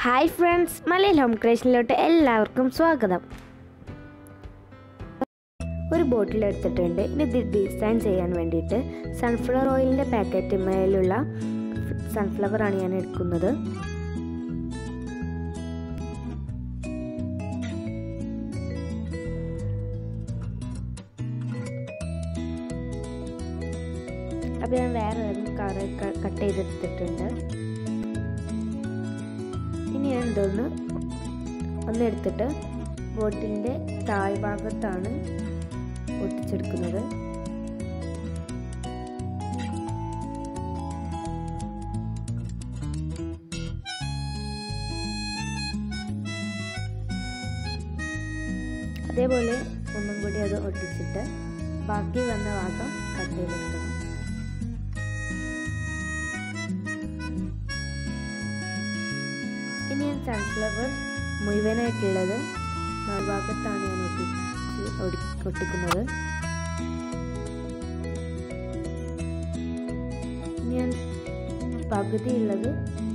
hi friends Malayalam home ക്രിയേഷനിലോട്ട് എല്ലാവർക്കും സ്വാഗതം ഒരു ബോട്ടിൽ എടുത്തിട്ടുണ്ട് ഇനി ഇത് ഡിസൈൻ ചെയ്യാൻ വേണ്ടിയിട്ട് സൺഫ്ലവർ ഓയിലിൻ്റെ പാക്കറ്റ് മേലുള്ള സൺഫ്ലവർ ആണ് ഞാൻ എടുക്കുന്നത് അപ്പോൾ ഞാൻ വേറെ കറി കട്ട് ചെയ്തെടുത്തിട്ടുണ്ട് ഇനി ഞാൻ ഇതൊന്ന് ഒന്നെടുത്തിട്ട് ബോട്ടിലിൻ്റെ താഴ്ഭാഗത്താണ് ഒട്ടിച്ചെടുക്കുന്നത് അതേപോലെ ഒന്നും കൂടി അത് ഒട്ടിച്ചിട്ട് ബാക്കി വന്ന ഭാഗം കട്ട് ചെയ്തെടുക്കണം ഇനി ഞാൻ സൺഫ്ലവർ മുഴുവനായിട്ടുള്ളത് നാൽഭാഗത്താണ് ഞാൻ ഒട്ടിച്ച് ഒട്ടിക്കുന്നത് ഞാൻ പകുതിയുള്ളത്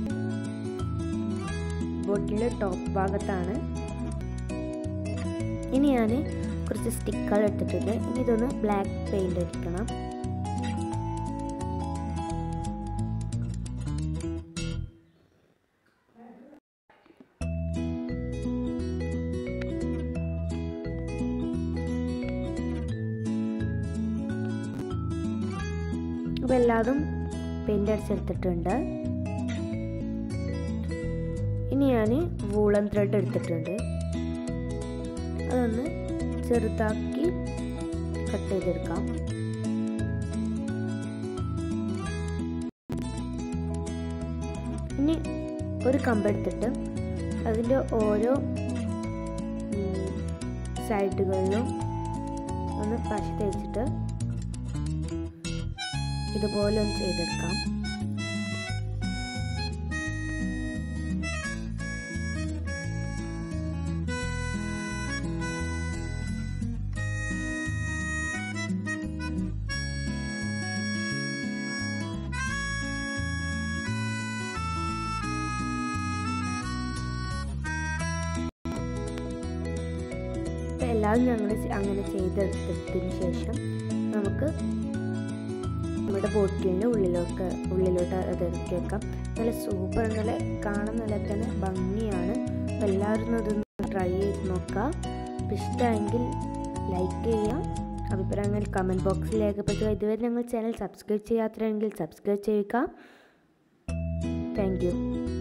ബോട്ടിലെ ടോപ്പ് ഭാഗത്താണ് ഇനി ഞാൻ കുറച്ച് സ്റ്റിക്കർ എടുത്തിട്ടുണ്ട് ഇനി ഇതൊന്ന് ബ്ലാക്ക് പെയിൻ്റ് അടിക്കണം അപ്പോൾ എല്ലാതും പെയിൻ്റ് അടിച്ചെടുത്തിട്ടുണ്ട് ഇനി ഞാൻ വൂളൻ ത്രെഡ് എടുത്തിട്ടുണ്ട് അതൊന്ന് ചെറുതാക്കി കട്ട് ചെയ്തെടുക്കാം ഇനി ഒരു കമ്പെടുത്തിട്ട് അതിൻ്റെ ഓരോ സൈഡുകളിലും ഒന്ന് പശ തേച്ചിട്ട് ഇതുപോലെ ഒന്ന് ചെയ്തെടുക്കാം എല്ലാവരും ഞങ്ങൾ അങ്ങനെ ചെയ്തെടുത്തതിന് ശേഷം നമുക്ക് നമ്മുടെ ബോട്ടിലിൻ്റെ ഉള്ളിലോട്ട് ഉള്ളിലോട്ട് അത് ഇറക്കി വെക്കാം നല്ല സൂപ്പർ നല്ല കാണാൻ നല്ല തന്നെ ഭംഗിയാണ് അപ്പോൾ എല്ലാവരും അതൊന്ന് ട്രൈ ചെയ്ത് നോക്കാം ഇഷ്ടമെങ്കിൽ ലൈക്ക് ചെയ്യാം അഭിപ്രായങ്ങൾ കമൻറ്റ് ബോക്സിൽ രേഖപ്പെടുത്തുക ഇതുവരെ ഞങ്ങൾ ചാനൽ സബ്സ്ക്രൈബ് ചെയ്യാത്തതെങ്കിൽ സബ്സ്ക്രൈബ് ചെയ്യുക താങ്ക് യു